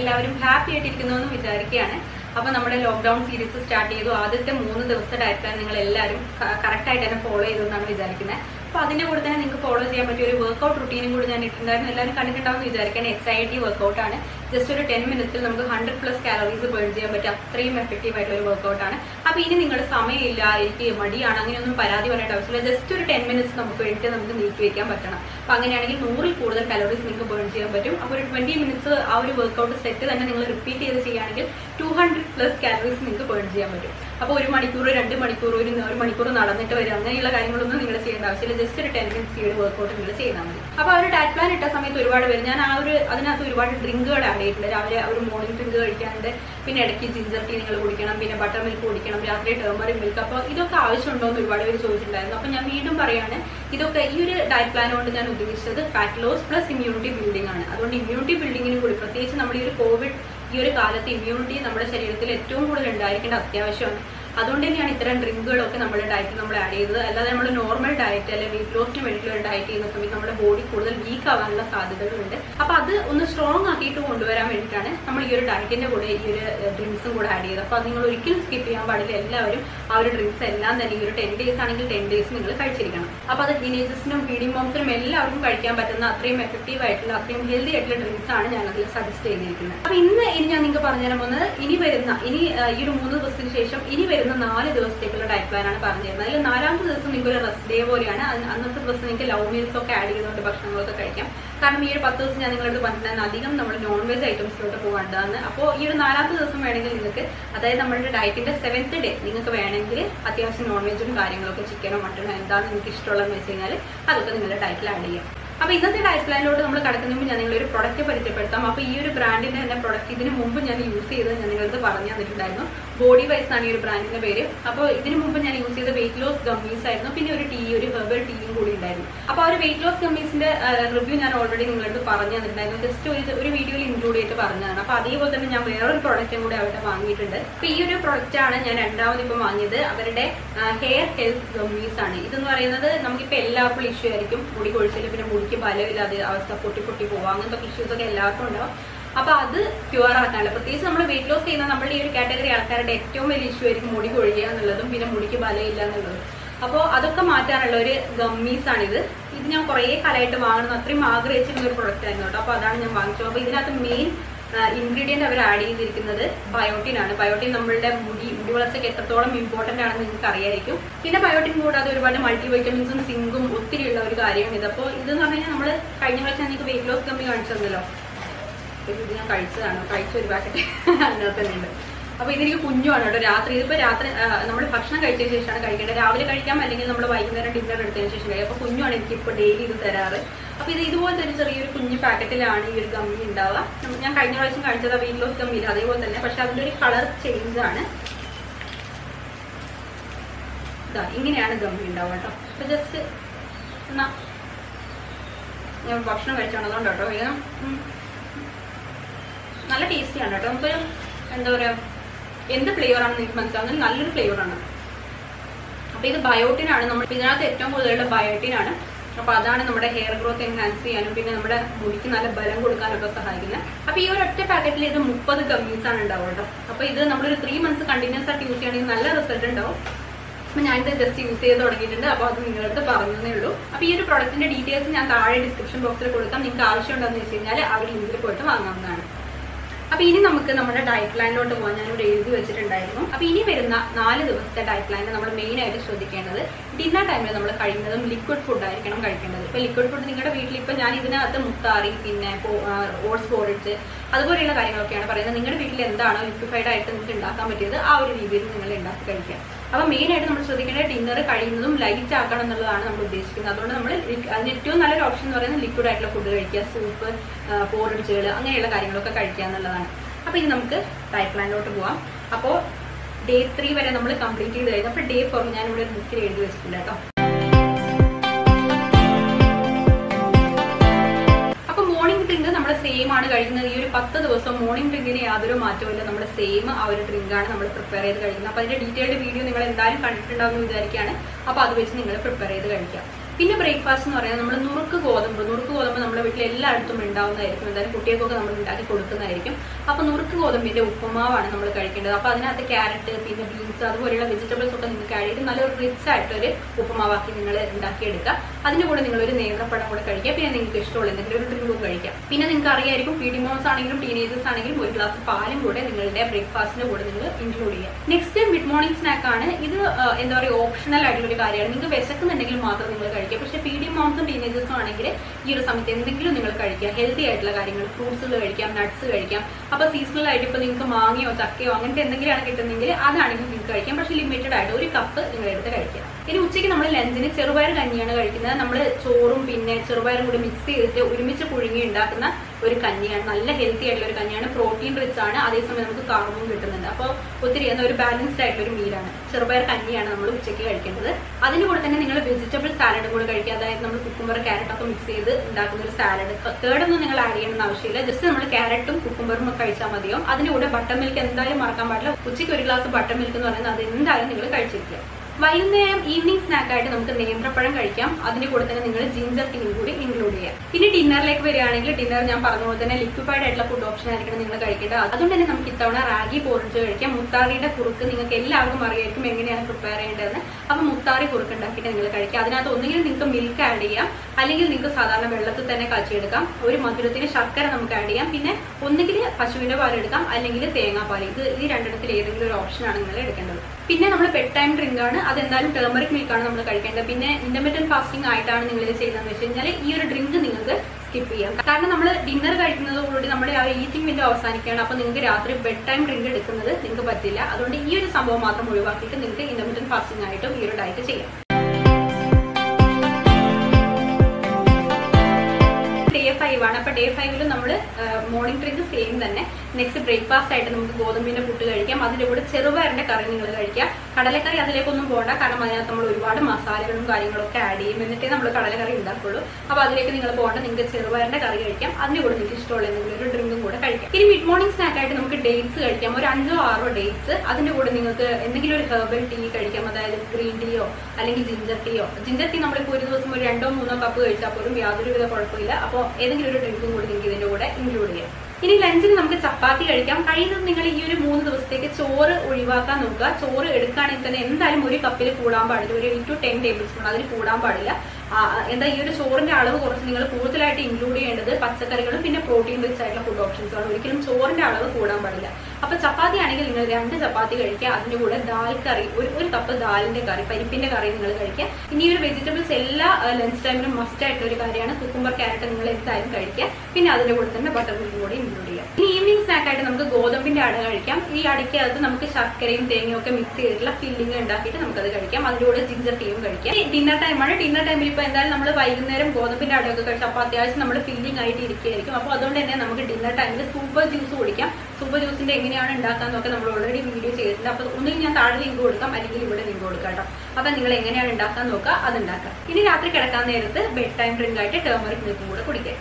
എല്ലാവരും ഹാപ്പി ആയിട്ടിരിക്കുന്നു എന്ന് വിചാരിക്കുകയാണ് അപ്പൊ നമ്മുടെ ലോക്ക്ഡൌൺ സീരീസ് സ്റ്റാർട്ട് ചെയ്തു ആദ്യത്തെ മൂന്ന് ദിവസത്തെ ഡയറ്റ് പ്ലാൻ നിങ്ങൾ എല്ലാവരും കറക്റ്റ് ആയിട്ട് തന്നെ ഫോളോ ചെയ്തു എന്നാണ് വിചാരിക്കുന്നത് അപ്പൊ അതിന്റെ കൂടെ തന്നെ നിങ്ങൾക്ക് ഫോളോ ചെയ്യാൻ പറ്റിയ ഒരു വർക്കൗട്ട് റുട്ടീനും കൂടി ഞാൻ ഇട്ടിട്ടുണ്ടായിരുന്നു എല്ലാവരും കണ്ടിട്ടുണ്ടാവും എന്ന് വിചാരിക്കാൻ എക്സ് ഐ ടി വർക്കൗട്ട് ആണ് ജസ്റ്റ് ഒരു ടെൻ മിനിറ്റ്സിൽ നമുക്ക് ഹൺഡ്രഡ് പ്ലസ് കാലറീസ് ബേൺ ചെയ്യാൻ പറ്റും അത്രയും എഫക്റ്റീവ് ആയിട്ടുള്ള ഒരു വർക്കൗട്ട് ആണ് അപ്പൊ ഇനി നിങ്ങളുടെ സമയമില്ല എനിക്ക് മടിയാണ് അങ്ങനെയൊന്നും പരാതി പറയേണ്ട ആവശ്യമില്ല ജസ്റ്റ് ഒരു ടെൻ മിനിറ്റ്സ് നമുക്ക് വേണ്ടിയിട്ട് നമുക്ക് നീക്കി വെക്കാൻ പറ്റണം അപ്പൊ അങ്ങനെയാണെങ്കിൽ നൂറിൽ കൂടുതൽ കലോറീസ് നിങ്ങൾക്ക് ബേൺ ചെയ്യാൻ പറ്റും അപ്പോൾ ഒരു ട്വന്റി മിനിറ്റ്സ് ആ ഒരു വർക്കൗട്ട് സെറ്റ് തന്നെ നിങ്ങൾ റിപ്പീറ്റ് ചെയ്ത് ചെയ്യുകയാണെങ്കിൽ ടു ഹൺഡ്രഡ് പ്ലസ് കാലറീസ് നിങ്ങൾക്ക് ബേൺ ചെയ്യാൻ പറ്റും അപ്പോൾ ഒരു മണിക്കൂർ രണ്ട് മണിക്കൂർ ഒരു ഒരു മണിക്കൂർ നടന്നിട്ട് വരും അങ്ങനെയുള്ള കാര്യങ്ങളൊന്നും നിങ്ങൾ ചെയ്യേണ്ട ആവശ്യമില്ല ജസ്റ്റ് ഒരു ടെൻ മിനിറ്റ്സ് ഈ ഒരു വർക്കൗട്ട് നിങ്ങൾ ചെയ്താൽ മതി അപ്പോൾ ആ ഒരു ഡയറ്റ് പ്ലാൻ ഇട്ട സമയത്ത് ഒരുപാട് പേര് ഞാൻ ആ ഒരു അതിനകത്ത് ഒരുപാട് ഡ്രിങ്കുകൾ ആഡ് ചെയ്തിട്ടുണ്ട് രാവിലെ ഒരു മോർണിംഗ് ഡ്രിങ്ക് കഴിക്കാനുണ്ട് പിന്നെ ഇടയ്ക്ക് ജിഞ്ചർ ടീ നിങ്ങൾ കുടിക്കണം പിന്നെ ബട്ടർ മിൽക്ക് കുടിക്കണം രാത്രി ടേമറിക് മിൽക്ക് അപ്പോൾ ഇതൊക്കെ ആവശ്യമുണ്ടോ എന്ന് ഒരുപാട് പേര് ചോദിച്ചിട്ടുണ്ടായിരുന്നു അപ്പോൾ ഞാൻ വീണ്ടും പറയാണ് ഇതൊക്കെ ഈ ഒരു ഡയറ്റ് പ്ലാൻ കൊണ്ട് ഞാൻ ഉദ്ദേശിച്ചത് fat loss plus immunity building ആണ് അതുകൊണ്ട് ഇമ്മ്യൂണിറ്റി ബിൽഡിങ്ങിനും കൂടി പ്രത്യേകിച്ച് നമ്മൾ ഈ ഒരു കോവിഡ് ഈ ഒരു കാലത്ത് ഇമ്മ്യൂണിറ്റി നമ്മുടെ ശരീരത്തിൽ ഏറ്റവും കൂടുതൽ ഉണ്ടായിരിക്കേണ്ട അത്യാവശ്യമാണ് അതുകൊണ്ട് തന്നെയാണ് ഇത്തരം ഡ്രിങ്കുകളൊക്കെ നമ്മുടെ ഡയറ്റിൽ നമ്മൾ ആഡ് ചെയ്തത് അല്ലാതെ നമ്മൾ നോർമൽ ഡയറ്റ് അല്ലെങ്കിൽ വെയിറ്റ് ലോസിന് വേണ്ടിയിട്ടുള്ള ഒരു ഡയറ്റ് ചെയ്യുന്ന സമയത്ത് നമ്മുടെ ബോഡി കൂടുതൽ വീക്ക് ആവാനുള്ള സാധ്യതകളുണ്ട് അപ്പൊ അത് ഒന്ന് സ്ട്രോങ് ആക്കിയിട്ട് കൊണ്ടുവരാൻ വേണ്ടിയിട്ടാണ് നമ്മൾ ഈ ഒരു ഡയറ്റിന്റെ കൂടെ ഈ ഒരു ഡ്രിങ്ക്സും കൂടെ ആഡ് ചെയ്തത് അപ്പൊ അത് നിങ്ങൾ ഒരിക്കലും സ്കിപ്പ് ചെയ്യാൻ പാടില്ല എല്ലാവരും ആ ഒരു ഡ്രിങ്ക്സ് എല്ലാം തന്നെ ഈ ഒരു ടെൻ ഡേയ്സ് ആണെങ്കിൽ ടെൻ ഡേയ്സ് നിങ്ങൾ കഴിച്ചിരിക്കണം അപ്പൊ അത് ടീനേജേഴ്സിനും ഫീഡിംഗ് മോംസിനും എല്ലാവർക്കും കഴിക്കാൻ പറ്റുന്ന അത്രയും എഫക്റ്റീവ് ആയിട്ടുള്ള അത്രയും ഹെൽത്തി ആയിട്ടുള്ള ഡ്രിങ്ക്സ് ആണ് ഞാൻ അതിൽ സജസ്റ്റ് ചെയ്തിരിക്കുന്നത് അപ്പൊ ഇന്ന് ഇനി ഞാൻ നിങ്ങൾക്ക് പറഞ്ഞുതരാൻ പോകുന്നത് ഇനി വരുന്ന ഇനി ആ, ഈ ഒരു മൂന്ന് ദിവസത്തിന് ശേഷം ഇനി വരുന്ന നാല് ദിവസത്തേക്കുള്ള ഡയറ്റ് പ്ലാൻ ആണ് പറഞ്ഞു തരുന്നത് അതിൽ നാലാമത്തെ ദിവസം നിങ്ങൾക്ക് ഒരു റെസ്റ്റ് ഡേ പോലെയാണ് അന്ന് അന്നത്തെ ദിവസം നിങ്ങൾക്ക് ലവ് മീൽസ് ഒക്കെ ആഡ് ചെയ്തുകൊണ്ട് ഭക്ഷണങ്ങളൊക്കെ കഴിക്കാം കാരണം ഈ ഒരു പത്ത് ദിവസം ഞാൻ നിങ്ങളുടെ പറഞ്ഞിട്ടുണ്ടായിരുന്നു അധികം നമ്മൾ നോൺ വെജ് ഐറ്റംസിലോട്ട് പോകേണ്ടതാണ് അപ്പോൾ ഈ ഒരു നാലാമത്തെ ദിവസം വേണമെങ്കിൽ നിങ്ങൾക്ക് അതായത് നമ്മുടെ ഡയറ്റിന്റെ സെവൻത്ത് ഡേ നിങ്ങൾക്ക് വേണമെങ്കിൽ അത്യാവശ്യം നോൺ വെജും കാര്യങ്ങളൊക്കെ ചിക്കനോ മട്ടണോ എന്താണ് നിങ്ങൾക്ക് ഇഷ്ടമുള്ളതെന്ന് വെച്ച് കഴിഞ്ഞാൽ അതൊക്കെ നിങ്ങളുടെ ഡയറ്റിൽ ആഡ് ചെയ്യാം അപ്പൊ ഇന്നത്തെ ഡയറ്റ് പ്ലാനിലോട്ട് നമ്മൾ കടക്കുന്നതിന് മുമ്പ് ഞാൻ നിങ്ങളൊരു പ്രൊഡക്റ്റ് പരിചയപ്പെടുത്താം അപ്പൊ ഈ ഒരു ബ്രാൻഡിന്റെ തന്നെ പ്രൊഡക്റ്റ് ഇതിന് മുമ്പ് ഞാൻ യൂസ് ചെയ്തത് ഞാൻ നിങ്ങൾക്ക് പറഞ്ഞു തന്നിട്ടുണ്ടായിരുന്നു ബോഡി വൈസ് ആണ് ഈ ഒരു ബ്രാൻഡിന്റെ പേര് അപ്പോൾ ഇതിന് മുമ്പ് ഞാൻ യൂസ് ചെയ്ത വെയിറ്റ് ലോസ് ഗമ്മീസ് ആയിരുന്നു പിന്നെ ഒരു ടീ ഒരു ഹെർബൽ ടീയും കൂടി ഉണ്ടായിരുന്നു അപ്പോൾ ആ ഒരു വെയിറ്റ് ലോസ് ഗമ്മീസിന്റെ റിവ്യൂ ഞാൻ ഓൾറെഡി നിങ്ങളടുത്ത് പറഞ്ഞു തന്നിട്ടുണ്ടായിരുന്നു ജസ്റ്റ് ഒരു ഒരു വീഡിയോയിൽ ഇൻക്ലൂഡ് ചെയ്തിട്ട് പറഞ്ഞതാണ് അപ്പോൾ അതേപോലെ തന്നെ ഞാൻ വേറൊരു പ്രൊഡക്റ്റും കൂടി അവിടെ വാങ്ങിയിട്ടുണ്ട് അപ്പോൾ ഈ ഒരു പ്രൊഡക്റ്റ് ആണ് ഞാൻ രണ്ടാമത് ഇപ്പം വാങ്ങിയത് അവരുടെ ഹെയർ ഹെൽത്ത് ഗമ്മീസ് ആണ് ഇതെന്ന് പറയുന്നത് നമുക്കിപ്പോൾ എല്ലാവർക്കും ഇഷ്യൂ ആയിരിക്കും മുടി കൊഴിച്ചിൽ പിന്നെ മുടിക്ക് ബലമില്ലാതെ അവസ്ഥ പൊട്ടി പൊട്ടി പോവുക അങ്ങനത്തെ ഇഷ്യൂസ് ഒക്കെ എല്ലാവർക്കും ഉണ്ടാവും അപ്പൊ അത് ക്യൂർ ആക്കാനുള്ള പ്രത്യേകിച്ച് നമ്മൾ വെയിറ്റ് ലോസ് ചെയ്യുന്ന നമ്മുടെ ഈ ഒരു കാറ്റഗറി ആൾക്കാരുടെ ഏറ്റവും വലിയ ഇഷ്യൂ ആയിരിക്കും മുടി കൊഴിയുക എന്നുള്ളതും പിന്നെ മുടിക്ക് ബലമില്ല എന്നുള്ളതും അപ്പോൾ അതൊക്കെ മാറ്റാനുള്ള ഒരു ഗമ്മീസ് ആണിത് ഇത് ഞാൻ കുറേ കാലമായിട്ട് വാങ്ങുന്നത് അത്രയും ആഗ്രഹിച്ചിരുന്ന ഒരു പ്രൊഡക്റ്റ് ആയിരുന്നു കേട്ടോ അപ്പോൾ അതാണ് ഞാൻ വാങ്ങിച്ചത് അപ്പോൾ ഇതിനകത്ത് മെയിൻ ഇൻഗ്രീഡിയന്റ് അവർ ആഡ് ചെയ്തിരിക്കുന്നത് ബയോട്ടിൻ ആണ് ബയോട്ടിൻ നമ്മളുടെ മുടി മുടി വളർച്ചയ്ക്ക് എത്രത്തോളം ഇമ്പോർട്ടന്റ് ആണെന്ന് നിങ്ങൾക്ക് അറിയായിരിക്കും പിന്നെ ബയോട്ടിൻ കൂടാതെ ഒരുപാട് മൾട്ടി വൈറ്റമിൻസും സിങ്കും ഒത്തിരി ഉള്ള ഒരു കാര്യമാണ് ഇത് അപ്പോൾ ഇതെന്ന് പറഞ്ഞു കഴിഞ്ഞാൽ നമ്മൾ കഴിഞ്ഞ പ്രാവശ്യം നിങ്ങൾക്ക് വെയിറ്റ് ലോസ് കമ്മി കാണിച്ചു തന്നല്ലോ ഇത് ഞാൻ കഴിച്ചതാണ് കഴിച്ച ഒരു പാക്കറ്റ് അതിനകത്ത് തന്നെ ഉണ്ട് അപ്പൊ ഇതെനിക്ക് കുഞ്ഞുമാണ് കേട്ടോ രാത്രി ഇതിപ്പോ രാത്രി നമ്മൾ ഭക്ഷണം കഴിച്ചതിന് ശേഷമാണ് കഴിക്കേണ്ടത് രാവിലെ കഴിക്കാം അല്ലെങ്കിൽ നമ്മൾ വൈകുന്നേരം ഡിന്നർ എടുത്തതിന് ശേഷം കഴിക്കാം അപ്പൊ കുഞ്ഞുമാണ് എനിക്ക് ഇപ്പൊ ഡെയിലി ഇത് തരാറ് അപ്പൊ ഇത് ഇതുപോലത്തെ ഒരു ചെറിയൊരു കുഞ്ഞു പാക്കറ്റിലാണ് ഈ ഒരു ഗമ്മി ഉണ്ടാവുക നമ്മ- ഞാൻ കഴിഞ്ഞ പ്രാവശ്യം കഴിച്ചത് വെയിറ്റ് ലോസ് ഗമ്മിയില്ല അതേപോലെ തന്നെ പക്ഷെ അതിന്റെ ഒരു കളർ ചേഞ്ച് ആണ് ഇതാ ഇങ്ങനെയാണ് ഗമ്മി ഉണ്ടാവുക കേട്ടോ അപ്പൊ ജസ്റ്റ് എന്നാ ഞാൻ ഭക്ഷണം കഴിച്ചോണ്ട് അതുകൊണ്ട് കേട്ടോ വേഗം ഉം. നല്ല ടേസ്റ്റിയാണ് കേട്ടോ നമുക്കൊരു എന്താ പറയാ എന്ത് ഫ്ലേവർ ആണെന്ന് എനിക്ക് മനസ്സിലാവുന്നത് നല്ലൊരു ഫ്ലേവർ ആണ് അപ്പൊ ഇത് ബയോട്ടിൻ ആണ് നമ്മൾ ഇതിനകത്ത് ഏറ്റവും കൂടുതലുള്ള ബയോട്ടിൻ ആണ് അപ്പൊ അതാണ് നമ്മുടെ ഹെയർ ഗ്രോത്ത് എൻഹാൻസ് ചെയ്യാനും പിന്നെ നമ്മുടെ മുടിക്ക് നല്ല ബലം കൊടുക്കാനൊക്കെ സഹായിക്കുന്നത് അപ്പൊ ഈ ഒരു ഒറ്റ പാക്കറ്റിൽ ഇത് മുപ്പത് ഗമ്മീസ് ആണ് ഉണ്ടാവും കേട്ടോ അപ്പൊ ഇത് നമ്മളൊരു ത്രീ മന്ത്സ് കണ്ടിന്യൂസ് ആയിട്ട് യൂസ് ചെയ്യുകയാണെങ്കിൽ നല്ല റിസൾട്ട് ഉണ്ടാവും അപ്പൊ ഞാനിത് ജസ്റ്റ് യൂസ് ചെയ്ത് തുടങ്ങിയിട്ടുണ്ട് അപ്പോൾ അത് നിങ്ങളുടെ അടുത്ത് പറഞ്ഞതേ ഉള്ളൂ അപ്പോൾ ഈ ഒരു പ്രൊഡക്റ്റിന്റെ ഡീറ്റെയിൽസ് ഞാൻ താഴെ ഡിസ്ക്രിപ്ഷൻ ബോക്സിൽ കൊടുക്കാം നിങ്ങൾക്ക് ആവശ്യമുണ്ടെന്ന് വെച്ച് കഴിഞ്ഞാൽ ആ ഒരു ലിങ്കിൽ പോയിട്ട് വാങ്ങാവുന്നതാണ് അപ്പൊ ഇനി നമുക്ക് നമ്മുടെ ഡയറ്റ് പ്ലാനിലോട്ട് പോകാൻ ഞാനിവിടെ എഴുതി വെച്ചിട്ടുണ്ടായിരുന്നു അപ്പൊ ഇനി വരുന്ന നാല് ദിവസത്തെ ഡയറ്റ് പ്ലാനിൽ നമ്മൾ മെയിൻ ആയിട്ട് ശ്രദ്ധിക്കേണ്ടത് ഡിന്നർ ടൈമിൽ നമ്മൾ കഴിയുന്നതും ലിക്വിഡ് ഫുഡ് ആയിരിക്കണം കഴിക്കേണ്ടത് ഇപ്പൊ ലിക്വിഡ് ഫുഡ് നിങ്ങളുടെ വീട്ടിൽ ഇപ്പൊ ഞാൻ ഇതിനകത്ത് മുത്താറി പിന്നെ ഓട്സ് പോറിച്ച് അതുപോലെയുള്ള കാര്യങ്ങളൊക്കെയാണ് പറയുന്നത് നിങ്ങളുടെ വീട്ടിൽ എന്താണോ ലിക്വിഫൈഡ് ആയിട്ട് നിങ്ങൾക്ക് ഉണ്ടാക്കാൻ പറ്റിയത് ആ ഒരു രീതിയിൽ നിങ്ങൾ ഉണ്ടാക്കി കഴിക്കുക അപ്പൊ മെയിൻ ആയിട്ട് നമ്മൾ ശ്രദ്ധിക്കേണ്ടത് ഡിന്നർ കഴിയുന്നതും ലൈറ്റ് ആക്കണം എന്നുള്ളതാണ് നമ്മൾ ഉദ്ദേശിക്കുന്നത് അതുകൊണ്ട് നമ്മൾ അതിന് ഏറ്റവും നല്ലൊരു ഓപ്ഷൻ എന്ന് പറയുന്നത് ലിക്വിഡ് ആയിട്ടുള്ള ഫുഡ് കഴിക്കുക സൂപ്പ് പോറിച്ചുകൾ അങ്ങനെയുള്ള കാര്യങ്ങളൊക്കെ കഴിക്കുക എന്നുള്ളതാണ് അപ്പൊ ഇനി നമുക്ക് ഡയറ്റ് പ്ലാനിലോട്ട് പോവാം അപ്പോൾ ഡേ ത്രീ വരെ നമ്മൾ കംപ്ലീറ്റ് ചെയ്ത് കഴിഞ്ഞു അപ്പോൾ ഡേ ഫോർ ഞാൻ ഇവിടെ ഒരു ബുക്കിൽ എഴുതി വെച്ചിട്ടുണ്ട് കേട്ടോ അപ്പൊ മോർണിംഗ് ഡ്രിങ്ക് നമ്മുടെ സെയിം ആണ് കഴിക്കുന്നത് ഈ ഒരു പത്ത് ദിവസം മോർണിംഗ് ഡ്രിങ്കിന് യാതൊരു മാറ്റവും നമ്മുടെ സെയിം ആ ഒരു ഡ്രിങ്ക് ആണ് നമ്മൾ പ്രിപ്പയർ ചെയ്ത് കഴിക്കുന്നത് അപ്പൊ അതിന്റെ ഡീറ്റെയിൽഡ് വീഡിയോ നിങ്ങൾ എന്തായാലും കണ്ടിട്ടുണ്ടാവും എന്ന് വിചാരിക്കുകയാണ് അപ്പൊ അത് വെച്ച് നിങ്ങൾ പ്രിപ്പയർ ചെയ്ത് കഴിക്കാം പിന്നെ ബ്രേക്ക്ഫാസ്റ്റ് എന്ന് പറയുന്നത് നമ്മൾ നുറുക്ക് ഗോതമ്പ് നുറുക്ക് ഗോതമ്പ് നമ്മുടെ വീട്ടിൽ എല്ലായിടത്തും ഉണ്ടാവുന്നതായിരിക്കും എന്തായാലും കുട്ടികൾക്കൊക്കെ നമ്മൾ ഉണ്ടാക്കി കൊടുക്കുന്നതായിരിക്കും അപ്പോൾ നുറുക്ക് ഗോതമ്പിന്റെ ഉപ്പുമാവാണ് നമ്മൾ കഴിക്കേണ്ടത് അപ്പോൾ അതിനകത്ത് ക്യാരറ്റ് പിന്നെ ബീൻസ് അതുപോലെയുള്ള വെജിറ്റബിൾസ് ഒക്കെ നിങ്ങൾക്ക് ആഡ് ചെയ്ത് നല്ലൊരു റിച്ച് ആയിട്ടൊരു ഉപ്പുമാവാക്കി നിങ്ങൾ ഉണ്ടാക്കിയെടുക്കുക അതിന്റെ കൂടെ നിങ്ങൾ ഒരു നേന്ത്രപ്പഴം കൂടെ കഴിക്കുക പിന്നെ നിങ്ങൾക്ക് ഇഷ്ടമുള്ള എന്തെങ്കിലും ഒരു ഡ്രിങ്കും കഴിക്കാം പിന്നെ നിങ്ങൾക്ക് അറിയായിരിക്കും ഫീഡിംഗ് മോംസ് ആണെങ്കിലും ടീനേജേഴ്സ് ആണെങ്കിലും ഒരു ഗ്ലാസ് പാലും കൂടെ നിങ്ങളുടെ ബ്രേക്ക്ഫാസ്റ്റിന്റെ കൂടെ നിങ്ങൾ ഇൻക്ലൂഡ് ചെയ്യുക നെക്സ്റ്റ് മിഡ് മോർണിംഗ് സ്നാക്ക് ആണ് ഇത് ആ, എന്താ പറയുക ഓപ്ഷണൽ ആയിട്ടുള്ള ഒരു കാര്യമാണ് നിങ്ങൾക്ക് വിശക്കുന്നുണ്ടെങ്കിൽ മാത്രം നിങ്ങൾ കഴിക്കുക പക്ഷേ ഫീഡിംഗ് മോംസും ടീനേജേഴ്സും ആണെങ്കിൽ ഈ ഒരു സമയത്ത് എന്തെങ്കിലും നിങ്ങൾ കഴിക്കുക ഹെൽത്തി ആയിട്ടുള്ള കാര്യങ്ങൾ ഫ്രൂട്ട്സുകൾ കഴിക്കാം നട്ട്സ് കഴിക്കാം അപ്പോൾ സീസണൽ ആയിട്ട് ഇപ്പോൾ നിങ്ങൾക്ക് മാങ്ങയോ ചക്കയോ അങ്ങനത്തെ എന്തെങ്കിലുമാണ് കിട്ടുന്നെങ്കിൽ അതാണെങ്കിൽ നിങ്ങൾക്ക് കഴിക്കാം പക്ഷേ ലിമിറ്റഡ് ആയിട്ട് ഒരു കപ്പ് നിങ്ങൾ എടുത്ത് കഴിക്കുക ഇനി ഉച്ചയ്ക്ക് നമ്മൾ ലഞ്ചിന് ചെറുപയർ കഞ്ഞിയാണ് കഴിക്കുന്നത് നമ്മൾ ചോറും പിന്നെ ചെറുപയറും കൂടി മിക്സ് ചെയ്തിട്ട് ഒരുമിച്ച് പുഴുങ്ങി ഉണ്ടാക്കുന്ന ഒരു കഞ്ഞിയാണ് നല്ല ഹെൽത്തി ആയിട്ടുള്ള ഒരു കഞ്ഞിയാണ് പ്രോട്ടീൻ റിച്ച് ആണ് അതേസമയം നമുക്ക് കാർബും കിട്ടുന്നുണ്ട് അപ്പോൾ ഒത്തിരി എന്താ ഒരു ബാലൻസ്ഡ് ആയിട്ടുള്ള ഒരു മീലാണ് ചെറുപയർ കഞ്ഞിയാണ് നമ്മൾ ഉച്ചയ്ക്ക് കഴിക്കേണ്ടത് അതിന് കൂടെ തന്നെ നിങ്ങൾ വെജിറ്റബിൾ സാലഡ് കൂടെ കഴിക്കുക അതായത് നമ്മൾ കുക്കുംബർ ക്യാരറ്റ് ഒക്കെ മിക്സ് ചെയ്ത് ഉണ്ടാക്കുന്ന ഒരു സാലഡ് കേടൊന്നും നിങ്ങൾ ആഡ് ചെയ്യണമെന്ന് ആവശ്യമില്ല ജസ്റ്റ് നമ്മൾ ക്യാരറ്റും കുക്കുംബറും ഒക്കെ കഴിച്ചാൽ മതിയോ അതിന് കൂടെ ബട്ടർ മിൽക്ക് എന്തായാലും മറക്കാൻ പാടില്ല ഉച്ചയ്ക്ക് ഒരു ഗ്ലാസ് ബട്ടർ മിൽക്ക് എന്ന് പറയുന്നത് അത് എന്തായാലും നിങ്ങൾ കഴിച്ചിരിക്കുക വൈകുന്നേരം ഈവനിങ് സ്നാക്ക് ആയിട്ട് നമുക്ക് നേന്ത്രപ്പഴം കഴിക്കാം അതിന്റെ കൂടെ തന്നെ നിങ്ങൾ ജിഞ്ചർ ടീയും കൂടി ഇൻക്ലൂഡ് ചെയ്യാം ഇനി ഡിന്നറിലേക്ക് വരികയാണെങ്കിൽ ഡിന്നർ ഞാൻ പറഞ്ഞ പോലെ തന്നെ ലിക്വിഫൈഡ് ആയിട്ടുള്ള ഫുഡ് ഓപ്ഷൻ ആയിരിക്കണം നിങ്ങൾ കഴിക്കേണ്ടത് അതുകൊണ്ട് തന്നെ നമുക്ക് ഇത്തവണ റാഗി പോറിച്ച് കഴിക്കാം മുത്താറിയുടെ കുറുക്ക് നിങ്ങൾക്ക് എല്ലാവർക്കും അറിയായിരിക്കും എങ്ങനെയാണ് പ്രിപ്പയർ ചെയ്യേണ്ടതെന്ന് അപ്പൊ മുത്താറി കുറുക്ക് ഉണ്ടാക്കിയിട്ട് നിങ്ങൾ കഴിക്കാം അതിനകത്ത് ഒന്നുകിൽ നിങ്ങൾക്ക് മിൽക്ക് ആഡ് ചെയ്യാം അല്ലെങ്കിൽ നിങ്ങൾക്ക് സാധാരണ വെള്ളത്തിൽ തന്നെ കാച്ചിയെടുക്കാം ഒരു മധുരത്തിന് ശർക്കര നമുക്ക് ആഡ് ചെയ്യാം പിന്നെ ഒന്നുകിൽ പശുവിന്റെ പാൽ എടുക്കാം അല്ലെങ്കിൽ തേങ്ങാപ്പാൽ ഇത് ഈ രണ്ടിടത്തിൽ ഏതെങ്കിലും ഒരു ഓപ്ഷനാണ് നിങ്ങൾ എടുക്കേണ്ടത് പിന്നെ നമ്മൾ ബെഡ് ടൈം ഡ്രിങ്ക് ആണ് അതെന്തായാലും ടേമറിക് മിൽക്ക് ആണ് നമ്മൾ കഴിക്കേണ്ടത് പിന്നെ ഇന്റർമീഡിയറ്റ് ഫാസ്റ്റിംഗ് ആയിട്ടാണ് നിങ്ങൾ ഇത് ചെയ്യുന്നതെന്ന് വെച്ച് കഴിഞ്ഞാൽ ഈ ഒരു ഡ്രിങ്ക് നിങ്ങൾക്ക് സ്കിപ്പ് ചെയ്യാം കാരണം നമ്മൾ ഡിന്നർ കഴിക്കുന്നതോടുകൂടി നമ്മുടെ ആ ഈറ്റിംഗ് വിൻഡോ അവസാനിക്കുകയാണ് അപ്പോൾ നിങ്ങൾക്ക് രാത്രി ബെഡ് ടൈം ഡ്രിങ്ക് എടുക്കുന്നത് നിങ്ങൾക്ക് പറ്റില്ല അതുകൊണ്ട് ഈ ഒരു സംഭവം മാത്രം ഒഴിവാക്കിയിട്ട് നിങ്ങൾക്ക് ഇന്റർമീഡിയറ്റ് ഫാസ്റ്റിംഗ് ആയിട്ടും ഈ ഒരു ഡയറ്റ് ചെയ്യാം ഡേ ഫൈവ് ആണ് അപ്പൊ ഡേ ഫൈവില് നമ്മൾ മോർണിംഗ് ഡ്രിങ്ക് സെയിം തന്നെ നെക്സ്റ്റ് ബ്രേക്ക്ഫാസ്റ്റ് ആയിട്ട് നമുക്ക് ഗോതമ്പിന്റെ പുട്ട് കഴിക്കാം അതിന്റെ കൂടെ ചെറുപയറിന്റെ കറി നിങ്ങൾ കഴിക്കാം കടലക്കറി അതിലേക്കൊന്നും പോകണ്ട കാരണം അതിനകത്ത് നമ്മൾ ഒരുപാട് മസാലകളും കാര്യങ്ങളും ഒക്കെ ആഡ് ചെയ്യും എന്നിട്ടേ നമ്മൾ കടലക്കറി ഉണ്ടാക്കുള്ളൂ അപ്പൊ അതിലേക്ക് നിങ്ങൾ പോകണ്ട നിങ്ങൾക്ക് ചെറുപയറിന്റെ കറി കഴിക്കാം അതിന്റെ കൂടെ നിങ്ങൾക്ക് ഇഷ്ടമുള്ള എന്തെങ്കിലും ഒരു ഡ്രിങ്കും കൂടെ കഴിക്കാം ഇനി മിഡ് മോർണിംഗ് സ്നാക്ക് ആയിട്ട് നമുക്ക് ഡേറ്റ്സ് കഴിക്കാം ഒരു അഞ്ചോ ആറോ ഡേറ്റ്സ് അതിന്റെ കൂടെ നിങ്ങൾക്ക് എന്തെങ്കിലും ഒരു ഹെർബൽ ടീ കഴിക്കാം അതായത് ഗ്രീൻ ടീയോ അല്ലെങ്കിൽ ജിഞ്ചർ ടീയോ ജിഞ്ചർ ടീ നമ്മളിപ്പോൾ ഒരു ദിവസം ഒരു രണ്ടോ മൂന്നോ കപ്പ് കഴിച്ചാൽ പോലും യാതൊരുവിധ കുഴപ്പമില്ല അപ്പോൾ ഏതെങ്കിലും ഒരു ഡ്രിങ്കും കൂടി നിങ്ങൾക്ക് ഇതിന്റെ കൂടെ ഇൻക്ലൂഡ് ചെയ്യാം ഇനി ലഞ്ചിന് നമുക്ക് ചപ്പാത്തി കഴിക്കാം കഴിയുന്നത് നിങ്ങൾ ഈ ഒരു മൂന്ന് ദിവസത്തേക്ക് ചോറ് ഒഴിവാക്കാൻ നോക്കുക ചോറ് എടുക്കുകയാണെങ്കിൽ തന്നെ എന്തായാലും ഒരു കപ്പിൽ കൂടാൻ പാടില്ല ഒരു eight to ten tablespoon അതിൽ കൂടാൻ പാടില്ല ആ, എന്താ ഈ ഒരു ചോറിന്റെ അളവ് കുറച്ച് നിങ്ങൾ കൂടുതലായിട്ട് ഇൻക്ലൂഡ് ചെയ്യേണ്ടത് പച്ചക്കറികളും പിന്നെ പ്രോട്ടീൻ റിച്ച് ആയിട്ടുള്ള ഫുഡ് ഓപ്ഷൻസ് ആണ് ഒരിക്കലും ചോറിന്റെ അളവ് കൂടാൻ പാടില്ല അപ്പൊ ചപ്പാത്തി ആണെങ്കിൽ നിങ്ങൾ രണ്ട് ചപ്പാത്തി കഴിക്കുക അതിന്റെ കൂടെ ദാൽ കറി ഒരു ഒരു കപ്പ് ദാലിന്റെ കറി പരിപ്പിന്റെ കറി നിങ്ങൾ കഴിക്കുക ഇനി ഈ ഒരു വെജിറ്റബിൾസ് എല്ലാ ലഞ്ച് ടൈമിലും മസ്റ്റ് ആയിട്ടുള്ള ഒരു കാര്യമാണ് കുക്കുംബർ ക്യാരറ്റ് നിങ്ങൾ എന്തായാലും കഴിക്കുക പിന്നെ അതിന്റെ കൂടെ തന്നെ ബട്ടർ മിൽക്ക് കൂടി ഇൻക്ലൂഡ് ചെയ്യുക ഇനി ഈവനിങ് സ്നാക്ക് ആയിട്ട് നമുക്ക് ഗോതമ്പിന്റെ അട കഴിക്കാം ഈ അടയ്ക്കകത്ത് നമുക്ക് ശർക്കരയും തേങ്ങയും ഒക്കെ മിക്സ് ചെയ്തിട്ടുള്ള ഫില്ലിംഗ് ഉണ്ടാക്കിയിട്ട് നമുക്കത് കഴിക്കാം അതിന്റെ കൂടെ ജിഞ്ചർ ടീയും കഴിക്കാം ഡിന്നർ ടൈമാണ് ഡിന്നർ ടൈമിൽ ഇപ്പോൾ എന്തായാലും നമ്മൾ വൈകുന്നേരം ഗോതമ്പിന്റെ അടയൊക്കെ കഴിച്ച് അപ്പോൾ അത്യാവശ്യം നമ്മൾ ഫില്ലിംഗ് ആയിട്ട് ഇരിക്കുകയായിരിക്കും അപ്പോൾ അതുകൊണ്ട് തന്നെ നമുക്ക് ഡിന്നർ ടൈമിൽ സൂപ്പർ ജ്യൂസ് കുടിക്കാം സൂപ്പർ ജ്യൂസിന്റെ എങ്ങനെയാണ് ഉണ്ടാക്കാന്നൊക്കെ നമ്മൾ ഓൾറെഡി വീഡിയോ ചെയ്തിട്ടുണ്ട് അപ്പോൾ ഒന്നുകിൽ ഞാൻ താഴെ ലിങ്ക് കൊടുക്കാം അല്ലെങ്കിൽ ഇവിടെ ലിങ്ക് കൊടുക്കാം കേട്ടോ അപ്പോൾ നിങ്ങൾ എങ്ങനെയാണ് ഉണ്ടാക്കാൻ നോക്കുക അത് ഉണ്ടാക്കാം ഇനി രാത്രി കിടക്കാൻ നേരത്ത് ബെഡ് ടൈം ഡ്രിങ്ക് ആയിട്ട് ടേമറിക് മിൽക്കും കൂടെ കുടിക്കാം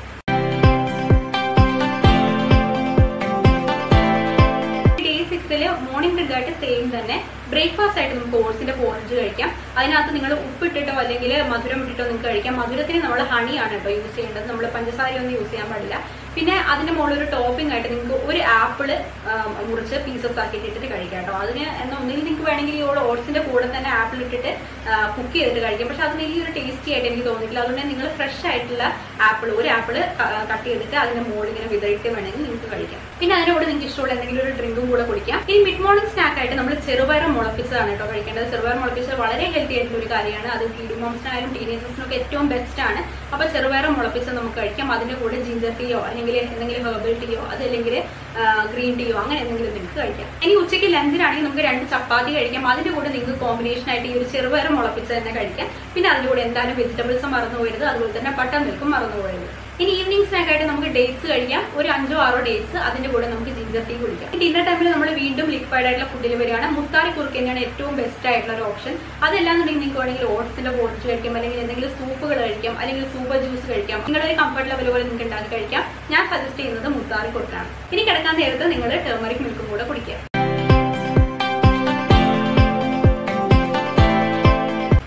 ഡേ സിക്സില് മോർണിംഗ് ഡ്രിങ്ക് ആയിട്ട് സെയിം തന്നെ ബ്രേക്ക്ഫാസ്റ്റ് ആയിട്ട് നമുക്ക് ഓട്സിന്റെ പോറഞ്ച് കഴിക്കാം അതിനകത്ത് നിങ്ങൾ ഉപ്പിട്ടിട്ടോ അല്ലെങ്കിൽ മധുരം ഇട്ടിട്ടോ നിങ്ങൾക്ക് കഴിക്കാം മധുരത്തിന് നമ്മൾ ഹണിയാണ് കേട്ടോ യൂസ് ചെയ്യേണ്ടത് നമ്മൾ പഞ്ചസാരയൊന്നും യൂസ് ചെയ്യാൻ പാടില്ല പിന്നെ അതിന്റെ മുകളിൽ ഒരു ടോപ്പിംഗ് ആയിട്ട് നിങ്ങൾക്ക് ഒരു ആപ്പിള് മുറിച്ച് പീസസ് ആക്കിയിട്ട് ഇട്ടിട്ട് കഴിക്കാം കേട്ടോ അതിന് എന്നാ ഒന്നുകിൽ നിങ്ങൾക്ക് വേണമെങ്കിൽ ഈ ഓട്സിന്റെ കൂടെ തന്നെ ആപ്പിൾ ഇട്ടിട്ട് കുക്ക് ചെയ്തിട്ട് കഴിക്കാം പക്ഷെ അതിന് ഈ ഒരു ടേസ്റ്റി ആയിട്ട് എനിക്ക് തോന്നിയിട്ടില്ല അതുകൊണ്ട് നിങ്ങൾ ഫ്രഷ് ആയിട്ടുള്ള ആപ്പിൾ ഒരു ആപ്പിൾ കട്ട് ചെയ്തിട്ട് അതിന്റെ മുകളിൽ ഇങ്ങനെ വിതറിയിട്ട് വേണമെങ്കിൽ നിങ്ങൾക്ക് കഴിക്കാം പിന്നെ അതിന്റെ കൂടെ നിങ്ങൾക്ക് ഇഷ്ടമുള്ള എന്തെങ്കിലും ഒരു ഡ്രിങ്കും കൂടെ കുടിക്കാം ഇനി മിഡ് മോർണിംഗ് സ്നാക്ക് ആയിട്ട് നമ്മൾ ചെറുപയർ മുളപ്പിച്ചതാണ് കേട്ടോ കഴിക്കേണ്ടത് ചെറുപയർ മുളപ്പിച്ചത് വളരെ ഹെൽത്തി ആയിട്ടുള്ള ഒരു കാര്യമാണ് അത് ഫീഡിംഗ് മോംസിനായാലും ടീനേജേഴ്സിനൊക്കെ ഏറ്റവും ബെസ്റ്റ് ആണ് അപ്പൊ ചെറുപയർ മുളപ്പിച്ചത് നമുക്ക് കഴിക്കാം അതിന്റെ കൂടെ ജിഞ്ചർ ടീയോ അല്ലെങ്കിൽ എന്തെങ്കിലും ഹെർബൽ ടീയോ അതല്ലെങ്കിൽ ഗ്രീൻ ടീയോ അങ്ങനെ എന്തെങ്കിലും നിങ്ങൾക്ക് കഴിക്കാം ഇനി ഉച്ചയ്ക്ക് ലഞ്ചിനാണെങ്കിൽ നമുക്ക് രണ്ട് ചപ്പാത്തി കഴിക്കാം അതിന്റെ കൂടെ നിങ്ങൾക്ക് കോമ്പിനേഷൻ ആയിട്ട് ഈ ഒരു ചെറുപയർ മുളപ്പിച്ച് തന്നെ കഴിക്കാം പിന്നെ അതിന്റെ കൂടെ എന്തായാലും വെജിറ്റബിൾസ് മറന്നു പോകരുത് അതുപോലെ തന്നെ ബട്ടർ മിൽക്കും മറന്നു പോകരുത് ഇനി ഈവനിങ് സ്നാക്ക് ആയിട്ട് നമുക്ക് ഡേറ്റ്സ് കഴിക്കാം ഒരു അഞ്ചോ ആറോ ഡേറ്റ്സ് അതിന്റെ കൂടെ നമുക്ക് ജിഞ്ചർ ടീ കുടിക്കാം ഡിന്നർ ടൈമിൽ നമ്മൾ വീണ്ടും ലിക്വൈഡ് ആയിട്ടുള്ള ഫുഡിൽ വരികയാണ് മുത്താറി കുറുക്ക് തന്നെയാണ് ഏറ്റവും ബെസ്റ്റ് ആയിട്ടുള്ള ഒരു ഓപ്ഷൻ അതല്ലാന്നുണ്ടെങ്കിൽ നിങ്ങൾക്ക് വേണമെങ്കിൽ ഓട്സിന്റെ ബോൾസ് കഴിക്കാം അല്ലെങ്കിൽ എന്തെങ്കിലും സൂപ്പുകൾ കഴിക്കാം അല്ലെങ്കിൽ സൂപ്പർ ജ്യൂസ് കഴിക്കാം നിങ്ങളുടെ ഒരു കംഫർട്ട് ലെവൽ പോലെ നിങ്ങൾക്ക് ഉണ്ടാക്കി കഴിക്കാം ഞാൻ സജസ്റ്റ് ചെയ്യുന്നത് മുത്താറി കുറുക്കാണ് ഇനി കിടക്കാൻ നേരത്ത് നിങ്ങൾ ടേമറിക് മിൽക്കും കൂടെ കുടിക്കുക ഇനി ഡേ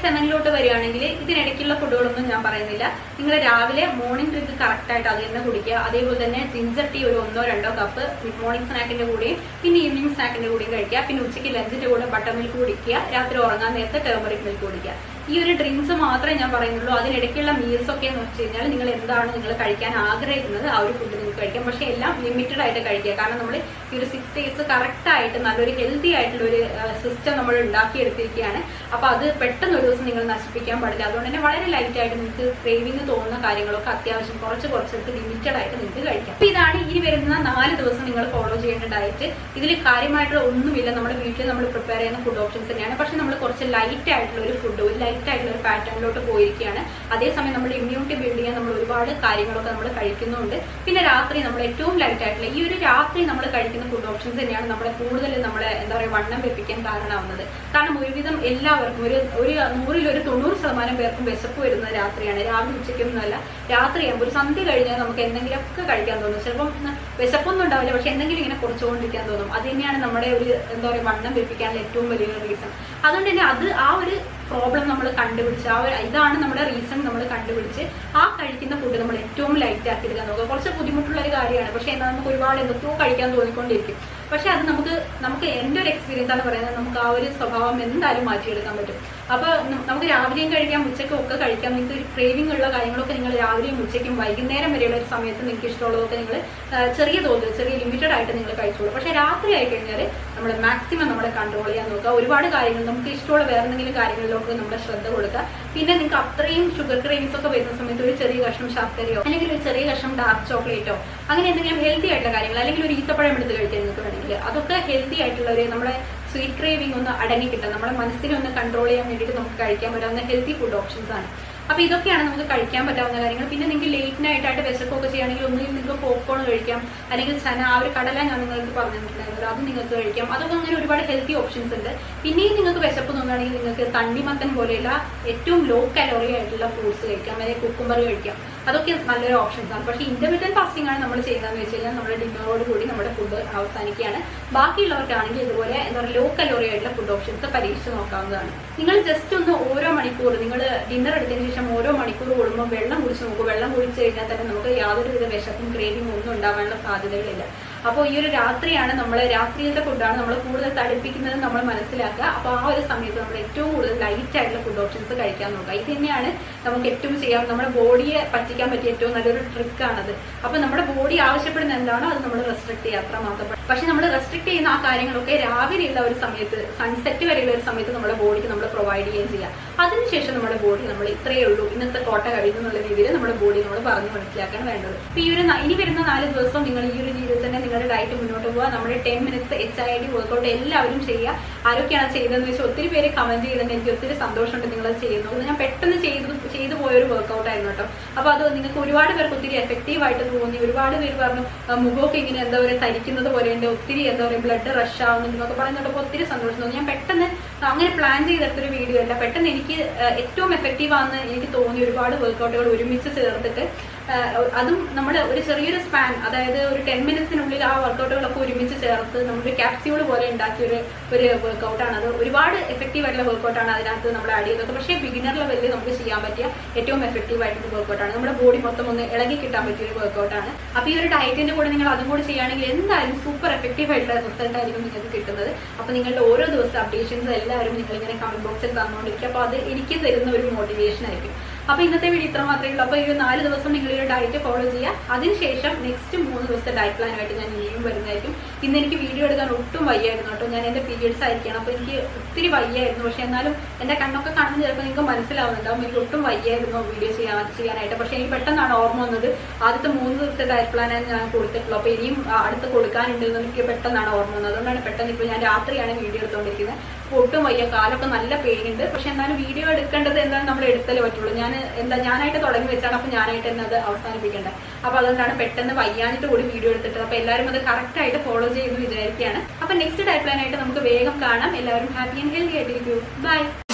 സെവനിലോട്ട് വരികയാണെങ്കിൽ ഇതിനിടയ്ക്കുള്ള ഫുഡുകളൊന്നും ഞാൻ പറയുന്നില്ല നിങ്ങൾ രാവിലെ മോർണിംഗ് ഡ്രിങ്ക് കറക്റ്റ് ആയിട്ട് അത് തന്നെ കുടിക്കുക അതേപോലെ തന്നെ ജിഞ്ചർ ടീ ഒരു ഒന്നോ രണ്ടോ കപ്പ് മോർണിംഗ് സ്നാക്കിന്റെ കൂടെയും പിന്നെ ഈവനിങ് സ്നാക്കിന്റെ കൂടെയും കഴിക്കുക പിന്നെ ഉച്ചയ്ക്ക് ലഞ്ചിന്റെ കൂടെ ബട്ടർ മിൽക്ക് കുടിക്കുക രാത്രി ഉറങ്ങാൻ നേരത്തെ ടേമറിക് മിൽക്ക് കുടിക്കുക ഈ ഒരു ഡ്രിങ്ക്സ് മാത്രമേ ഞാൻ പറയുന്നുള്ളൂ അതിനിടയ്ക്കുള്ള മീൽസ് ഒക്കെ എന്ന് വെച്ച് കഴിഞ്ഞാൽ നിങ്ങൾ എന്താണ് നിങ്ങൾ കഴിക്കാൻ ആഗ്രഹിക്കുന്നത് ആ ഒരു ഫുഡ് നിങ്ങൾക്ക് കഴിക്കാം പക്ഷേ എല്ലാം ലിമിറ്റഡ് ആയിട്ട് കഴിക്കുക കാരണം നമ്മൾ ഈ ഒരു സിക്സ് ഡേയ്സ് കറക്റ്റ് ആയിട്ട് നല്ലൊരു ഹെൽത്തി ആയിട്ടുള്ള ഒരു സിസ്റ്റം നമ്മൾ ഉണ്ടാക്കിയെടുത്തിരിക്കുകയാണ് അപ്പോൾ അത് പെട്ടെന്ന് ഒരു ദിവസം നിങ്ങൾ നശിപ്പിക്കാൻ പാടില്ല അതുകൊണ്ട് തന്നെ വളരെ ലൈറ്റ് ആയിട്ട് നിങ്ങൾക്ക് ക്രേവിങ് തോന്നുന്ന കാര്യങ്ങളൊക്കെ അത്യാവശ്യം കുറച്ച് കുറച്ചെടുത്ത് ലിമിറ്റഡ് ആയിട്ട് നിങ്ങൾക്ക് കഴിക്കാം അപ്പോൾ ഇതാണ് ഇനി വരുന്ന നാല് ദിവസം നിങ്ങൾ ഫോളോ ചെയ്യേണ്ട ഡയറ്റ് ഇതിൽ കാര്യമായിട്ടുള്ള ഒന്നുമില്ല നമ്മുടെ വീട്ടിൽ നമ്മൾ പ്രിപ്പയർ ചെയ്യുന്ന ഫുഡ് ഓപ്ഷൻസ് തന്നെയാണ് പക്ഷെ നമ്മൾ കുറച്ച് ലൈറ്റ് ആയിട്ടുള്ള ഒരു ഫുഡ് ഒരു ലൈറ്റ് ആയിട്ടുള്ള ഒരു പാറ്റേണിലോട്ട് പോയിരിക്കുകയാണ് അതേസമയം നമ്മുടെ ഇമ്മ്യൂണിറ്റി ബിൽഡ് ചെയ്യാൻ നമ്മൾ ഒരുപാട് കാര്യങ്ങളൊക്കെ നമ്മൾ കഴിക്കുന്നുണ്ട് പിന്നെ രാത്രി നമ്മൾ ഏറ്റവും ലൈറ്റ് ആയിട്ടുള്ള ഈ ഒരു രാത്രി നമ്മൾ കഴിക്കുന്ന ഫുഡ് ഓപ്ഷൻസ് തന്നെയാണ് നമ്മളെ കൂടുതൽ നമ്മളെ എന്താ പറയുക വണ്ണം വെപ്പിക്കാൻ കാരണമാവുന്നത് കാരണം ഒരുവിധം എല്ലാവർക്കും ഒരു ഒരു നൂറിൽ ഒരു തൊണ്ണൂറ് ശതമാനം പേർക്കും വിശപ്പ് വരുന്നത് രാത്രിയാണ് രാവിലെ ഉച്ചയ്ക്കൊന്നുമല്ല രാത്രിയാകുമ്പോൾ ഒരു സന്ധ്യ കഴിഞ്ഞാൽ നമുക്ക് എന്തെങ്കിലുമൊക്കെ കഴിക്കാൻ തോന്നും ചിലപ്പം വിശപ്പൊന്നും ഉണ്ടാവില്ല പക്ഷെ എന്തെങ്കിലും ഇങ്ങനെ കുറച്ചുകൊണ്ടിരിക്കാൻ തോന്നും അത് തന്നെയാണ് നമ്മുടെ ഒരു എന്താ പറയുക വണ്ണം വെപ്പിക്കാനുള്ള ഏറ്റവും വലിയൊരു റീസൺ അതുകൊണ്ട് തന്നെ അത് ആ ഒരു പ്രോബ്ലം നമ്മൾ കണ്ടുപിടിച്ച് ആ ഒരു ഇതാണ് നമ്മുടെ റീസൺ നമ്മൾ കണ്ടുപിടിച്ച് ആ കഴിക്കുന്ന ഫുഡ് നമ്മൾ ഏറ്റവും ലൈറ്റ് ആക്കി എടുക്കാൻ നോക്കുക കുറച്ച് ബുദ്ധിമുട്ടുള്ള ഒരു കാര്യമാണ് പക്ഷേ എന്നാൽ നമുക്ക് ഒരുപാട് എന്തൊക്കെയോ കഴിക്കാൻ തോന്നിക്കൊണ്ടിരിക്കും പക്ഷെ അത് നമുക്ക് നമുക്ക് എൻ്റെ ഒരു എക്സ്പീരിയൻസ് ആണ് പറയുന്നത് നമുക്ക് ആ ഒരു സ്വഭാവം എന്തായാലും മാറ്റിയെടുക്കാൻ പറ്റും അപ്പോൾ നമുക്ക് രാവിലെയും കഴിക്കാം ഉച്ചയ്ക്കും ഒക്കെ കഴിക്കാം നിങ്ങൾക്ക് ക്രേവിംഗ് ഉള്ള കാര്യങ്ങളൊക്കെ നിങ്ങൾ രാവിലെയും ഉച്ചയ്ക്കും വൈകുന്നേരം വരെയുള്ള ഒരു സമയത്ത് നിങ്ങൾക്ക് ഇഷ്ടമുള്ളതൊക്കെ നിങ്ങൾ ചെറിയ തോതിൽ ചെറിയ ലിമിറ്റഡ് ആയിട്ട് നിങ്ങൾ കഴിച്ചോളൂ പക്ഷേ രാത്രി ആയി കഴിഞ്ഞാൽ നമ്മൾ മാക്സിമം നമ്മളെ കൺട്രോൾ ചെയ്യാൻ നോക്കുക ഒരുപാട് കാര്യങ്ങൾ നമുക്ക് ഇഷ്ടമുള്ള വേറെ എന്തെങ്കിലും കാര്യങ്ങളിലൊക്കെ നമ്മുടെ ശ്രദ്ധ കൊടുക്കുക പിന്നെ നിങ്ങൾക്ക് അത്രയും ഷുഗർ ക്രേവിങ്സ് ഒക്കെ വരുന്ന സമയത്ത് ഒരു ചെറിയ കഷ്ണം ശർക്കരയോ അല്ലെങ്കിൽ ഒരു ചെറിയ കഷ്ണം ഡാർക്ക് ചോക്ലേറ്റോ അങ്ങനെ എന്തെങ്കിലും ഹെൽത്തി ആയിട്ടുള്ള കാര്യങ്ങൾ അല്ലെങ്കിൽ ഒരു ഈത്തപ്പഴം എടുത്ത് കഴിക്കാൻ നിങ്ങൾക്ക് വേണമെങ്കിൽ അതൊക്കെ ഹെൽത്തി ആയിട്ടുള്ള ഒരു നമ്മുടെ സ്വീറ്റ് ക്രേവിംഗ് ഒന്ന് അടങ്ങി കിട്ടാൻ നമ്മുടെ മനസ്സിനെ ഒന്ന് കൺട്രോൾ ചെയ്യാൻ വേണ്ടിയിട്ട് നമുക്ക് കഴിക്കാൻ പറ്റാവുന്ന ഹെൽത്തി ഫുഡ് ഓപ്ഷൻസ് ആണ് അപ്പൊ ഇതൊക്കെയാണ് നമുക്ക് കഴിക്കാൻ പറ്റാവുന്ന കാര്യങ്ങൾ പിന്നെ നിങ്ങൾക്ക് ലേറ്റ് നൈറ്റായിട്ട് വിശപ്പൊക്കെ ചെയ്യുകയാണെങ്കിൽ ഒന്നുകിൽ നിങ്ങൾക്ക് പോപ്കോൺ കഴിക്കാം അല്ലെങ്കിൽ ചന ആ ഒരു കടല ഞാൻ നിങ്ങൾക്ക് പറഞ്ഞിട്ടുണ്ടായിരുന്നു അത് നിങ്ങൾക്ക് കഴിക്കാം അതൊക്കെ അങ്ങനെ ഒരുപാട് ഹെൽത്തി ഓപ്ഷൻസ് ഉണ്ട് പിന്നെയും നിങ്ങൾക്ക് വിശപ്പ് തോന്നുകയാണെങ്കിൽ നിങ്ങൾക്ക് തണ്ണിമത്തൻ പോലെയുള്ള ഏറ്റവും ലോ കലോറി ആയിട്ടുള്ള ഫ്രൂട്ട്സ് കഴിക്കാം അല്ലെങ്കിൽ കുക്കുംബർ കഴിക്കാം അതൊക്കെ നല്ലൊരു ഓപ്ഷൻസ് ആണ് പക്ഷേ ഇന്റർമീഡിയറ്റ് ഫാസ്റ്റിംഗ് ആണ് നമ്മൾ ചെയ്യുന്നതെന്ന് വെച്ച് കഴിഞ്ഞാൽ നമ്മുടെ ഡിന്നറോട് കൂടി നമ്മുടെ ഫുഡ് അവസാനിക്കുകയാണ് ബാക്കിയുള്ളവർക്കാണെങ്കിൽ ഇതുപോലെ എന്താ പറയുക ലോ കലോറി ആയിട്ടുള്ള ഫുഡ് ഓപ്ഷൻസ് പരീക്ഷിച്ച് നോക്കാവുന്നതാണ് നിങ്ങൾ ജസ്റ്റ് ഒന്ന് ഓരോ മണിക്കൂർ നിങ്ങൾ ഡിന്നർ എടുത്തതിന് ശേഷം ഓരോ മണിക്കൂർ കൂടുമ്പോൾ വെള്ളം കുടിച്ച് നോക്കും വെള്ളം കുടിച്ച് കഴിഞ്ഞാൽ തന്നെ നമുക്ക് യാതൊരു വിധ വിശപ്പും ക്രേവിംഗ് ഒന്നും ഉണ്ടാവാനുള്ള സാധ്യതകളില്ല അപ്പോൾ ഈ ഒരു രാത്രിയാണ് നമ്മൾ രാത്രിയിലത്തെ ഫുഡാണ് നമ്മൾ കൂടുതൽ തടിപ്പിക്കുന്നത് നമ്മൾ മനസ്സിലാക്കുക അപ്പോൾ ആ ഒരു സമയത്ത് നമ്മൾ ഏറ്റവും കൂടുതൽ ലൈറ്റ് ആയിട്ടുള്ള ഫുഡ് ഓപ്ഷൻസ് കഴിക്കാൻ നോക്കുക ഇത് തന്നെയാണ് നമുക്ക് ഏറ്റവും ചെയ്യാം നമ്മുടെ ബോഡിയെ പറ്റിക്കാൻ പറ്റിയ ഏറ്റവും നല്ലൊരു ട്രിക്കാണത് അപ്പോൾ നമ്മുടെ ബോഡി ആവശ്യപ്പെടുന്ന എന്താണോ അത് നമ്മൾ റെസ്ട്രിക്ട് ചെയ്യുക അത്ര മാത്രം പക്ഷെ നമ്മൾ റെസ്ട്രിക്ട് ചെയ്യുന്ന ആ കാര്യങ്ങളൊക്കെ രാവിലെയുള്ള ഒരു സമയത്ത് സൺസെറ്റ് വരെയുള്ള ഒരു സമയത്ത് നമ്മുടെ ബോഡിക്ക് നമ്മൾ പ്രൊവൈഡ് ചെയ്യുകയും ചെയ്യാം അതിനുശേഷം നമ്മുടെ ബോഡി നമ്മൾ ഇത്രയേ ഉള്ളൂ ഇന്നത്തെ കോട്ട കഴിയുന്നു എന്നുള്ള രീതിയിൽ നമ്മുടെ ബോഡി നമ്മൾ പറഞ്ഞു മനസ്സിലാക്കാൻ വേണ്ടത് ഇപ്പൊ ഈ ഒരു ന- ഇനി വരുന്ന നാല് ദിവസം നിങ്ങൾ ഈ ഒരു രീതിയിൽ തന്നെ നിങ്ങളുടെ ഡയറ്റ് മുന്നോട്ട് പോവുക നമ്മുടെ ten minutes H I D workout എല്ലാവരും ചെയ്യുക ആരൊക്കെയാണ് ചെയ്തതെന്ന് വെച്ചാൽ ഒത്തിരി പേര് കമന്റ് ചെയ്തിട്ടുണ്ട് എനിക്ക് ഒത്തിരി സന്തോഷമുണ്ട് നിങ്ങൾ അത് ചെയ്യുന്നു അത് ഞാൻ പെട്ടെന്ന് ചെയ്തു ചെയ്തു പോയ ഒരു വർക്കൗട്ട് ആയിരുന്നു കേട്ടോ അപ്പൊ അത് നിങ്ങൾക്ക് ഒരുപാട് പേർക്ക് ഒത്തിരി എഫക്റ്റീവ് ആയിട്ട് തോന്നി ഒരുപാട് പേര് പറഞ്ഞു "ആ, മുഖമൊക്കെ ഇങ്ങനെ എന്താ പറയുക തരിക്കുന്നത് പോലെയുണ്ട് ഒത്തിരി എന്താ പറയുക ബ്ലഡ് റഷ് ആവുന്നുണ്ട് എന്നൊക്കെ പറയുന്നുണ്ടപ്പോൾ ഒത്തിരി സന്തോഷം തോന്നി ഞാൻ പെട്ടെന്ന് അങ്ങനെ പ്ലാൻ ചെയ്തെടുത്തൊരു വീഡിയോ അല്ല പെട്ടെന്ന് എനിക്ക് ആ, ഏറ്റവും എഫക്റ്റീവ് ആണെന്ന് എനിക്ക് തോന്നി ഒരുപാട് വർക്കൗട്ടുകൾ ഒരുമിച്ച് ചേർത്തിട്ട് ആ, അതും നമ്മൾ ഒരു ചെറിയൊരു സ്പാൻ അതായത് ഒരു ടെൻ മിനിറ്റ്സിനുള്ളിൽ ആ വർക്കൗട്ടുകളൊക്കെ ഒരുമിച്ച് ചേർത്ത് നമ്മുടെ ക്യാപ്സ്യൂൾ പോലെ ഉണ്ടാക്കിയ ഒരു ഒരു വർക്കൗട്ടാണ് അത് ഒരുപാട് എഫക്റ്റീവ് ആയിട്ടുള്ള വർക്കൗട്ടാണ് അതിനകത്ത് നമ്മൾ ആഡ് ചെയ്തത് പക്ഷേ ബിഗിനർ ലെവലിൽ നമുക്ക് ചെയ്യാൻ പറ്റിയ ഏറ്റവും എഫക്റ്റീവ് ആയിട്ടുള്ള വർക്കൗട്ടാണ് നമ്മുടെ ബോഡി മൊത്തം ഒന്ന് ഇളകി കിട്ടാൻ പറ്റിയ ഒരു വർക്കൗട്ടാണ് അപ്പോൾ ഈ ഒരു ഡയറ്റിന്റെ കൂടെ നിങ്ങൾ അതും കൂടി ചെയ്യുകയാണെങ്കിൽ എന്തായാലും സൂപ്പർ എഫക്റ്റീവ് ആയിട്ടുള്ള റിസൾട്ട് ആയിരിക്കും നിങ്ങൾക്ക് കിട്ടുന്നത് അപ്പോൾ നിങ്ങളുടെ ഓരോ ദിവസത്തെ അപ്ഡേഷൻസ് എല്ലാവരും നിങ്ങൾ ഇങ്ങനെ കമന്റ് ബോക്സിൽ തന്നുകൊണ്ടിരിക്കും അപ്പോൾ അത് എനിക്ക് തരുന്ന ഒരു മോട്ടിവേഷൻ ആയിരിക്കും അപ്പോൾ ഇന്നത്തെ വീഡിയോ ഇത്ര മാത്രമേ ഉള്ളൂ അപ്പോൾ ഈ ഒരു നാല് ദിവസം നിങ്ങൾ ഈ ഒരു ഡയറ്റ് ഫോളോ ചെയ്യുക അതിനുശേഷം നെക്സ്റ്റ് മൂന്ന് ദിവസത്തെ ഡയറ്റ് പ്ലാനുമായിട്ട് ഞാൻ ഇനിയും വരുന്നതായിരിക്കും ഇന്ന് എനിക്ക് വീഡിയോ എടുക്കാൻ ഒട്ടും വയ്യായിരുന്നു കേട്ടോ ഞാൻ എൻ്റെ പീരിയഡ്സ് ആയിരിക്കണം അപ്പോൾ എനിക്ക് ഒത്തിരി വയ്യായിരുന്നു പക്ഷെ എന്നാലും എൻ്റെ കണ്ണൊക്കെ കാണുമ്പോൾ ചിലപ്പോൾ നിങ്ങൾക്ക് മനസ്സിലാവുന്നുണ്ടാവും എനിക്ക് ഒട്ടും വയ്യായിരുന്നു വീഡിയോ ചെയ്യാൻ ചെയ്യാനായിട്ട് പക്ഷേ എനിക്ക് പെട്ടെന്നാണ് ഓർമ്മ വന്നത് ആദ്യത്തെ മൂന്ന് ദിവസത്തെ ഡയറ്റ് പ്ലാനാണ് ഞാൻ കൊടുത്തിട്ടുള്ളൂ അപ്പോൾ ഇനിയും ആ, അടുത്ത് കൊടുക്കാനുണ്ട് എന്ന് എനിക്ക് പെട്ടെന്നാണ് ഓർമ്മ വന്നത് അതുകൊണ്ടാണ് പെട്ടെന്ന് ഇപ്പോൾ ഞാൻ രാത്രിയാണ് വീഡിയോ എടുത്തുകൊണ്ടിരിക്കുന്നത് അപ്പോൾ ഒട്ടും വയ്യ കാലൊക്കെ നല്ല പെയിൻ ഉണ്ട് പക്ഷെ എന്നാലും വീഡിയോ എടുക്കേണ്ടത് എന്തായാലും നമ്മൾ എടുത്തല്ലേ പറ്റുള്ളൂ ഞാൻ എന്താ ഞാനായിട്ട് തുടങ്ങി വെച്ചാണ് അപ്പോൾ ഞാനായിട്ട് തന്നെ അത് അവസാനിപ്പിക്കേണ്ടത് അപ്പോൾ അതുകൊണ്ടാണ് പെട്ടെന്ന് വയ്യാനിട്ട് കൂടി വീഡിയോ എടുത്തിട്ട് അപ്പോൾ എല്ലാവരും അത് കറക്റ്റ് ആയിട്ട് ഫോളോ ചെയ്യുമെന്ന് വിചാരിക്കുകയാണ് അപ്പോൾ നെക്സ്റ്റ് ഡയറ്റ് പ്ലാനായിട്ട് നമുക്ക് വേഗം കാണാം എല്ലാവരും ഹാപ്പി ആൻഡ് ഹെൽത്തി ആയിട്ടിരിക്കൂ ബൈ